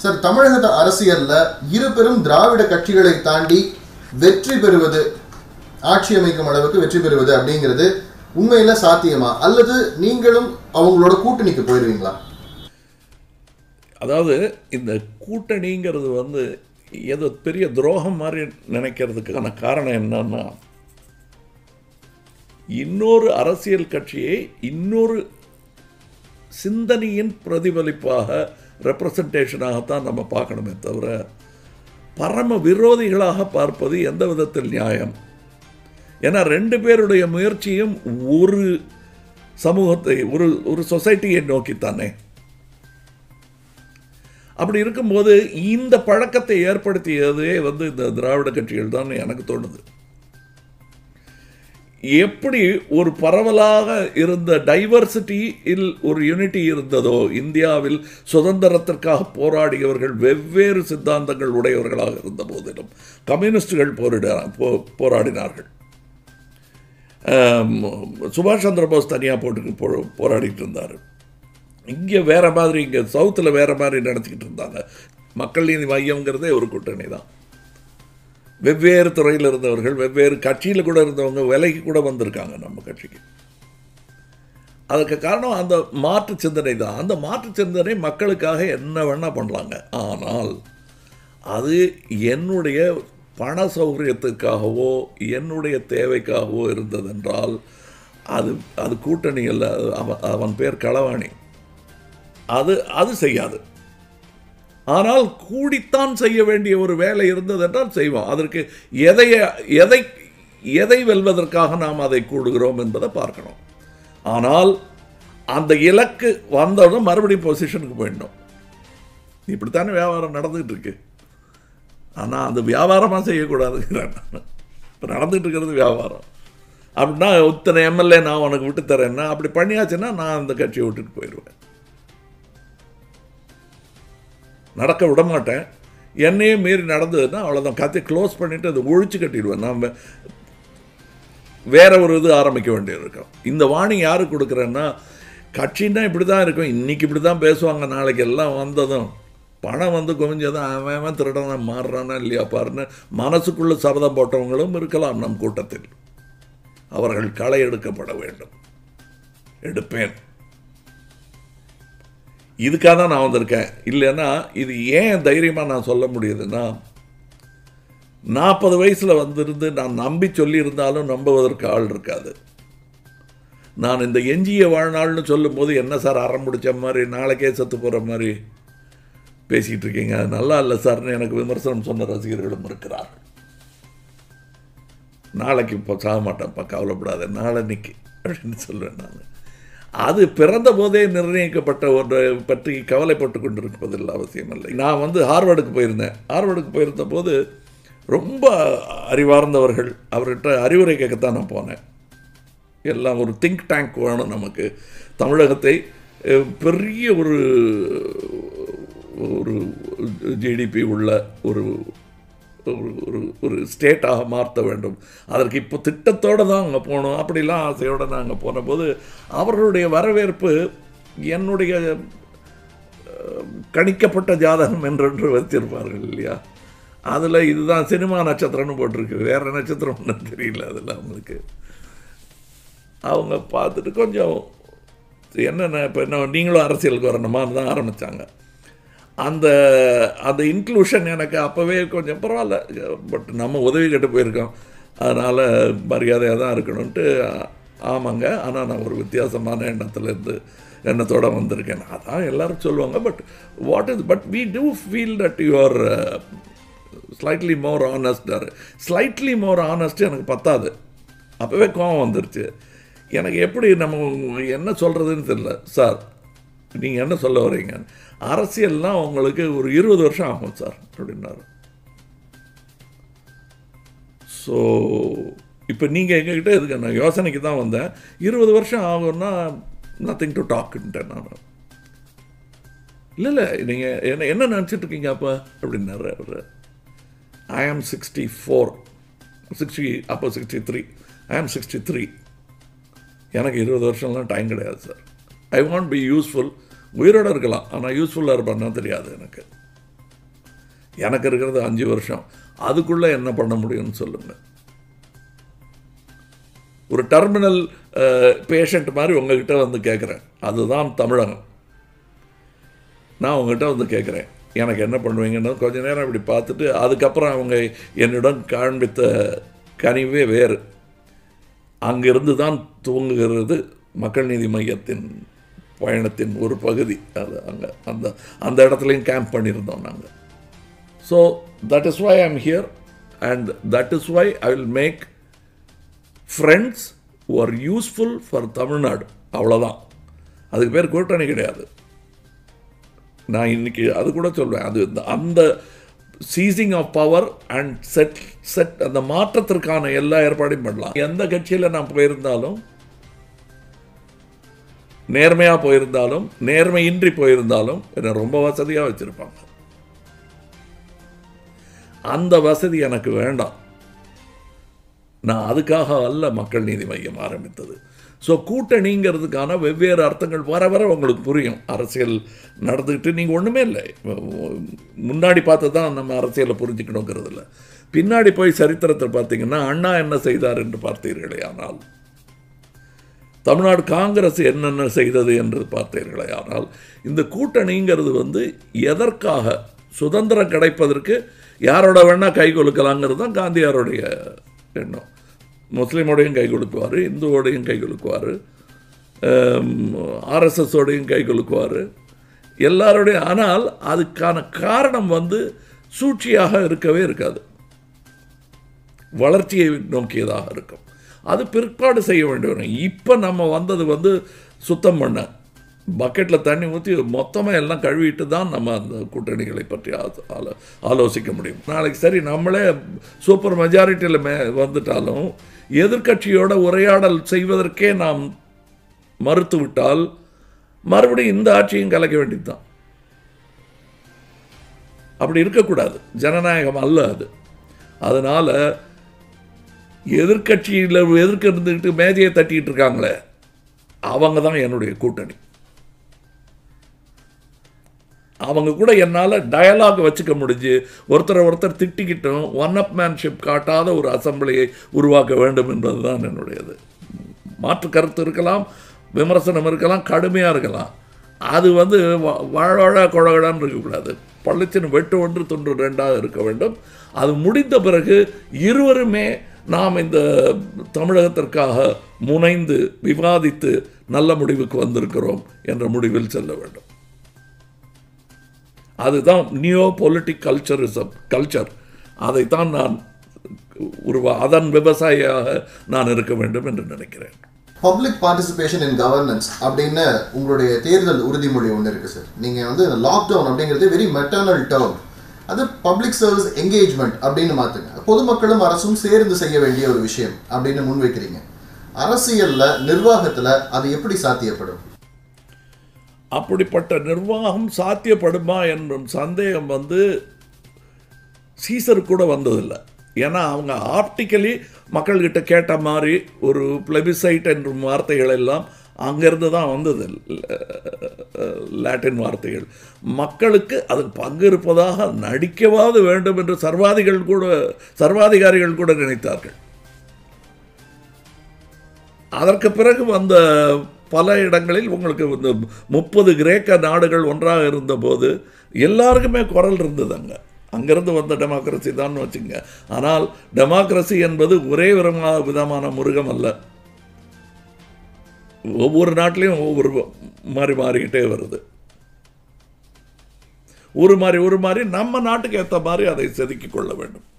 sir தமிழக அரசியல்ல இரு பெரும் திராவிட கட்சிகளை தாண்டி வெற்றி பெறுவது ஆட்சி அமைக்கும் அளவுக்கு வெற்றி பெறுவது அப்படிங்கிறது உண்மையில சாத்தியமா அல்லது நீங்களும் அவங்களோட கூட்டணிக்கு போயிருவீங்களா அதாவது இந்த கூட்டணிங்கிறது வந்து ஏதோ பெரிய துரோகம் மாதிரி நினைக்கிறதுக்கான காரணம் என்னன்னா இன்னொரு அரசியல் கட்சியை இன்னொரு சிந்தனையின் பிரதிபலிப்பாக ரெப்ரசன்டேஷனாகத்தான் நம்ம பார்க்கணுமே தவிர பரம விரோதிகளாக பார்ப்பது எந்த விதத்தில் நியாயம் ஏன்னா ரெண்டு பேருடைய முயற்சியும் ஒரு சமூகத்தை ஒரு ஒரு சொசைட்டியை நோக்கித்தானே அப்படி இருக்கும்போது இந்த பழக்கத்தை ஏற்படுத்தியதே வந்து இந்த திராவிட கட்சிகள் தான் எனக்கு தோணுது எப்படி ஒரு பரவலாக இருந்த டைவர்சிட்டி இல் ஒரு யூனிட்டி இருந்ததோ இந்தியாவில் சுதந்திரத்திற்காக போராடியவர்கள் வெவ்வேறு சித்தாந்தங்கள் உடையவர்களாக இருந்த போதிலும் கம்யூனிஸ்டுகள் போரிட போ- போராடினார்கள் ஆம், சுபாஷ் சந்திர போஸ் தனியாக போட்டு போ போராடிட்டு இருந்தார் இங்கே வேற மாதிரி இங்கே சவுத்தில் வேற மாதிரி நடத்திக்கிட்டு இருந்தாங்க மக்கள் நீதி மையம்ங்கிறதே ஒரு கூட்டணி தான் வெவ்வேறு துறையில் இருந்தவர்கள் வெவ்வேறு கட்சியில் கூட இருந்தவங்க விலைக்கு கூட வந்திருக்காங்க நம்ம கட்சிக்கு அதுக்கு காரணம் அந்த மாற்று சிந்தனை தான் அந்த மாற்று சிந்தனை மக்களுக்காக என்ன வேணால் பண்ணலாங்க ஆனால் அது என்னுடைய பண சௌகரியத்துக்காகவோ என்னுடைய தேவைக்காகவோ இருந்ததென்றால் அது அது கூட்டணி அல்ல அது அவன் அவன் பேர் களவாணி அது அது செய்யாது ஆனால் கூடித்தான் செய்ய வேண்டிய ஒரு வேலை இருந்ததென்றால் செய்வோம் அதற்கு எதை எதை எதை வெல்வதற்காக நாம் அதை கூடுகிறோம் என்பதை பார்க்கணும் ஆனால் அந்த இலக்கு வந்ததும் மறுபடியும் பொசிஷனுக்கு போயிடணும் இப்படித்தானே வியாபாரம் நடந்துகிட்டு இருக்கு ஆனால் அது வியாபாரமாக செய்யக்கூடாதுங்கிறேன் நான் இப்போ நடந்துகிட்டு இருக்கிறது வியாபாரம் அப்படின்னா இத்தனை எம்எல்ஏ நான் உனக்கு விட்டு தரேன்னா அப்படி பண்ணியாச்சுன்னா நான் அந்த கட்சியை விட்டுட்டு போயிடுவேன் நடக்க விட மாட்டேன் என்னையே மீறி நடந்ததுன்னா அவ்வளோதான் கத்தை க்ளோஸ் பண்ணிவிட்டு அதை ஒழிச்சு கட்டிடுவேன் நாம் வேற ஒரு இது ஆரம்பிக்க வேண்டியது இருக்கும் இந்த வாணி யாருக்கு கொடுக்குறேன்னா கட்சின்னா இப்படி தான் இருக்கும் இன்னைக்கு இப்படி தான் பேசுவாங்க நாளைக்கு எல்லாம் வந்ததும் பணம் வந்து குவிஞ்சதும் அவன் அவன் திருடனா மாறுறானா இல்லையா பாருன்னு மனசுக்குள்ள சபதம் போட்டவங்களும் இருக்கலாம் நம் கூட்டத்தில் அவர்கள் களை எடுக்கப்பட வேண்டும் எடுப்பேன் இதுக்காக தான் நான் வந்திருக்கேன் இல்லைன்னா இது ஏன் தைரியமாக நான் சொல்ல முடியுதுன்னா நாற்பது வயசில் வந்திருந்து நான் நம்பி சொல்லியிருந்தாலும் நம்புவதற்கு ஆள் இருக்காது நான் இந்த எஞ்சிய வாழ்நாள்னு சொல்லும்போது என்ன சார் அறம் பிடிச்ச மாதிரி நாளைக்கே செத்து போகிற மாதிரி பேசிக்கிட்டு இருக்கீங்க அது நல்லா இல்லை சார்னு எனக்கு விமர்சனம் சொன்ன ரசிகர்களும் இருக்கிறார்கள் நாளைக்கு இப்போ சாக மாட்டேன்ப்பா கவலைப்படாத நாளன்னைக்கு அப்படின்னு சொல்லுவேன் நான் அது பிறந்த போதே நிர்ணயிக்கப்பட்ட ஒன்றை பற்றி கவலைப்பட்டு கொண்டிருப்பதில் அவசியம் இல்லை நான் வந்து ஹார்வர்டுக்கு போயிருந்தேன் ஹார்வர்டுக்கு போயிருந்த போது ரொம்ப அறிவார்ந்தவர்கள் அவர்கிட்ட அறிவுரை கேட்கத்தான் நான் போனேன் எல்லாம் ஒரு திங்க் டேங்க் வேணும் நமக்கு தமிழகத்தை அஹ், பெரிய ஒரு ஒரு ஜிடிபி உள்ள ஒரு ஒரு ஒரு ஒரு ஸ்டேட்டாக மாற்ற வேண்டும் அதற்கு இப்போ திட்டத்தோடு தான் அங்கே போகணும் அப்படிலாம் ஆசையோடு நான் அங்கே போனபோது அவர்களுடைய வரவேற்பு என்னுடைய அஹ், கணிக்கப்பட்ட ஜாதகம் என்றென்று வைத்திருப்பார்கள் இல்லையா அதில் இதுதான் சினிமா நட்சத்திரம்னு போட்டிருக்கு வேறு நட்சத்திரம் ஒன்றும் தெரியல அதில் அவங்களுக்கு அவங்க பார்த்துட்டு கொஞ்சம் என்னென்ன இப்போ என்ன நீங்களும் அரசியலுக்கு வரணுமான்னு தான் ஆரம்பித்தாங்க அந்த அந்த இன்க்ளூஷன் எனக்கு அப்போவே கொஞ்சம் பரவாயில்ல பட் நம்ம உதவி கட்டு போயிருக்கோம் அதனால் மரியாதையாக தான் இருக்கணும்ன்ட்டு ஆமாங்க ஆனால் நான் ஒரு வித்தியாசமான எண்ணத்துலேருந்து எண்ணத்தோடு வந்திருக்கேன் அதான் எல்லாரும் சொல்லுவாங்க but what is but we do feel that you are slightly more honest or slightly more honest எனக்கு பத்தாது அப்போவே கோவம் வந்துருச்சு எனக்கு எப்படி நம்ம என்ன சொல்கிறதுன்னு தெரியல சார் நீங்கள் என்ன சொல்ல வரீங்க அரசியல்லாம் உங்களுக்கு ஒரு இருபது வருஷம் ஆகும் சார் அப்படின்னாரு ஸோ இப்போ நீங்கள் எங்ககிட்ட இதுக்கு நான் யோசனைக்கு தான் வந்தேன் இருபது வருஷம் ஆகும்னா நத்திங் டு டாக்குன்ட்டேன் நான் இல்லை இல்லை நீங்கள் என்ன என்ன நினச்சிட்டு இருக்கீங்க அப்போ அப்படின்னாரு அவர் I am sixty four sixty அப்போ sixty three I am sixty three எனக்கு இருபது வருஷம்லாம் டைம் கிடையாது sir I want be useful உயிரோடு இருக்கலாம் ஆனால் யூஸ்ஃபுல்லாக இருப்பான்னா தெரியாது எனக்கு எனக்கு இருக்கிறது அஞ்சு வருஷம் அதுக்குள்ளே என்ன பண்ண முடியும்னு சொல்லுங்கள் ஒரு டெர்மினல் பேஷண்ட் மாதிரி உங்ககிட்ட வந்து கேட்குறேன் அதுதான் தமிழகம் நான் உங்ககிட்ட வந்து கேட்குறேன் எனக்கு என்ன பண்ணுவீங்கன்னு கொஞ்ச நேரம் இப்படி பார்த்துட்டு அதுக்கப்புறம் அவங்க என்னிடம் காண்பித்த கனிவே வேறு அங்கிருந்து தான் துவங்குகிறது மக்கள் நீதி மையத்தின் பயணத்தின் ஒரு பகுதி அது அங்கே அந்த அந்த இடத்துலையும் கேம்ப் பண்ணியிருந்தோம் நாங்கள் so that is why I'm here and that is why I will make friends are useful for Tamil Nadu அவ்வளோதான் அதுக்கு பேர் கூட்டணி கிடையாது நான் இன்னைக்கு அது கூட சொல்வேன் அது இந்த- அந்த ceasing of power and set set அந்த மாற்றத்திற்கான எல்லா ஏற்பாடையும் பண்ணலாம் எந்த கட்சியில் நான் போயிருந்தாலும் நேர்மையாக போயிருந்தாலும் நேர்மையின்றி போயிருந்தாலும் என்னை ரொம்ப வசதியாக வச்சுருப்பாங்க அந்த வசதி எனக்கு வேண்டாம் நான் அதுக்காக அல்ல மக்கள் நீதி மையம் ஆரம்பித்தது ஸோ கூட்டணிங்கிறதுக்கான வெவ்வேறு அர்த்தங்கள் வர வர உங்களுக்கு புரியும் அரசியல் நடந்துக்கிட்டு நீங்கள் ஒன்றுமே இல்லை முன்னாடி பார்த்து தான் நம்ம அரசியலை புரிஞ்சுக்கணுங்கிறது இல்லை பின்னாடி போய் சரித்திரத்தை பார்த்தீங்கன்னா அண்ணா என்ன செய்தார் என்று பார்த்தீர்களே ஆனால் தமிழ்நாடு காங்கிரஸ் என்னென்ன செய்தது என்று பார்த்தீர்களே ஆனால் இந்த கூட்டணிங்கிறது வந்து எதற்காக சுதந்திரம் கிடைப்பதற்கு யாரோட வேணா கை கொடுக்கலாங்கிறது தான் காந்தியாருடைய எண்ணம் முஸ்லீமோடையும் கை கொடுக்குவார் இந்துவோடையும் கை கொடுக்குவார் ஆர்எஸ்எஸோடையும் கை கொடுக்குவார் எல்லாரோடையும் ஆனால் அதுக்கான காரணம் வந்து சூழ்ச்சியாக இருக்கவே இருக்காது வளர்ச்சியை நோக்கியதாக இருக்கும் அது பிற்பாடு செய்ய வேண்டிய இப்போ நம்ம வந்தது வந்து சுத்தம் பண்ண பக்கெட்டில் தண்ணி ஊற்றி மொத்தமாக எல்லாம் கழுவிட்டு தான் நம்ம அந்த கூட்டணிகளை பற்றி ஆ- ஆலோ ஆலோசிக்க முடியும் நாளைக்கு சரி நம்மளே சூப்பர் மெஜாரிட்டியில் மே வந்துட்டாலும் எதிர்க்கட்சியோட உரையாடல் செய்வதற்கே நாம் மறுத்து விட்டால் மறுபடியும் இந்த ஆட்சியும் கலைக்க வேண்டியது தான் அப்படி இருக்கக்கூடாது ஜனநாயகம் அல்ல அது அதனால் எதிர்க்கட்சியில் எதிர்க்க இருந்துக்கிட்டு மேஜையை தட்டிக்கிட்டு இருக்காங்களே அவங்க தான் என்னுடைய கூட்டணி அவங்க கூட என்னால் டயலாக் வச்சுக்க முடிஞ்சு ஒருத்தரை ஒருத்தர் திட்டிக்கிட்டும் ஒன் அப் மேன்ஷிப் காட்டாத ஒரு அசம்பிளியை உருவாக்க வேண்டும் என்பது தான் என்னுடையது மாற்று கருத்து இருக்கலாம் விமர்சனம் இருக்கலாம் கடுமையாக இருக்கலாம் அது வந்து வ- வாழவாழ குழகடான்னு இருக்கக்கூடாது பள்ளிச்சின் வெட்டு ஒன்று தொன்று ரெண்டாக இருக்க வேண்டும் அது முடிந்த பிறகு இருவருமே நாம் இந்த தமிழகத்திற்காக முனைந்து விவாதித்து நல்ல முடிவுக்கு வந்திருக்கிறோம் என்ற முடிவில் செல்ல வேண்டும் அதுதான் நியோ பொலிட்டிக் கல்ச்சரிசம் கல்ச்சர் அதைத்தான் நான் உருவா அதன் விவசாயியாக நான் இருக்க வேண்டும் என்று நினைக்கிறேன் பப்ளிக் பார்ட்டிசிபேஷன் இன் கவர்னன்ஸ் அப்படின்னு உங்களுடைய தேர்தல் உறுதிமொழி ஒன்று இருக்கு சார் நீங்க வந்து லாக்டவுன் அப்படிங்கிறது வெரி மெட்டர்னல் டேர்ம் அது பப்ளிக் சர்வீஸ் என்கேஜ்மெண்ட் அப்படின்னு மாத்துங்க பொதுமக்களும் அரசும் சேர்ந்து செய்ய வேண்டிய ஒரு விஷயம் அப்படின்னு முன்வைக்கிறீங்க அரசியல்ல நிர்வாகத்துல அது எப்படி சாத்தியப்படும் அப்படிப்பட்ட நிர்வாகம் சாத்தியப்படுமா என்றும் சந்தேகம் வந்து சீசர் கூட வந்ததில்லை ஏன்னா அவங்க ஆப்டிக்கலி மக்கள்கிட்ட கேட்ட மாதிரி ஒரு பிளபிசைட் என்றும் வார்த்தைகள் எல்லாம் அங்கேருந்து தான் வந்தது லாட்டின் வார்த்தைகள் மக்களுக்கு அதில் பங்கு இருப்பதாக நடிக்கவாது வேண்டும் என்று சர்வாதிகள் கூட சர்வாதிகாரிகள் கூட நினைத்தார்கள் அதற்கு பிறகு வந்த பல இடங்களில் உங்களுக்கு இந்த முப்பது கிரேக்க நாடுகள் ஒன்றாக இருந்தபோது எல்லாருக்குமே குரல் இருந்தது அங்கே அங்கிருந்து வந்த டெமோக்ரஸி தான் வச்சுங்க ஆனால் டெமோக்ரஸி என்பது ஒரே விதமான விதமான முருகம் அல்ல ஒவ்வொரு நாட்டிலையும் ஒவ்வொரு மாதிரி மாறிக்கிட்டே வருது ஒரு மாதிரி ஒரு மாதிரி நம்ம நாட்டுக்கு ஏற்ற மாதிரி அதை செதுக்கிக் கொள்ள வேண்டும்